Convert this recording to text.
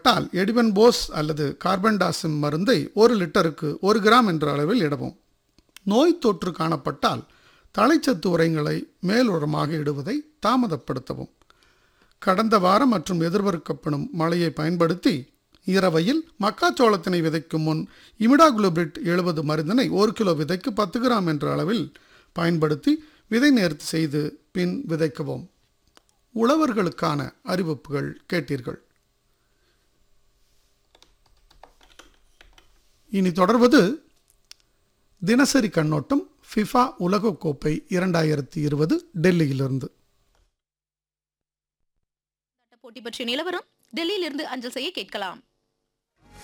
தேவைப்பட்டால் எடிபன் போஸ் அல்லது கார்பன்டாசிம் மருந்தை ஒரு லிட்டருக்கு ஒரு கிராம் என்ற அளவில் இடவும் நோய் தொற்று காணப்பட்டால் தழைச்சத்து உரங்களை மேலுரமாக இடுவதை தாமதப்படுத்தவும் கடந்த வாரம் மற்றும் எதிர்பார்க்கப்படும் மழையை பயன்படுத்தி இரவையில் மக்காச்சோளத்தினை விதைக்கும் முன் இமிடாகுளோபிரிட் எழுபது மருந்தினை ஒரு கிலோ விதைக்கு பத்து கிராம் என்ற அளவில் பயன்படுத்தி விதை நேர்த்தி செய்து பின் விதைக்கவும் உழவர்களுக்கான அறிவிப்புகள் கேட்டீர்கள் இனி தொடர்வது தினசரி கண்ணோட்டம் ஃபிஃபா உலகக்கோப்பை இரண்டாயிரத்தி இருபது டெல்லியிலிருந்து போட்டி பற்றிய நிலவரம் டெல்லியிலிருந்து அஞ்சல் செய்ய கேட்கலாம்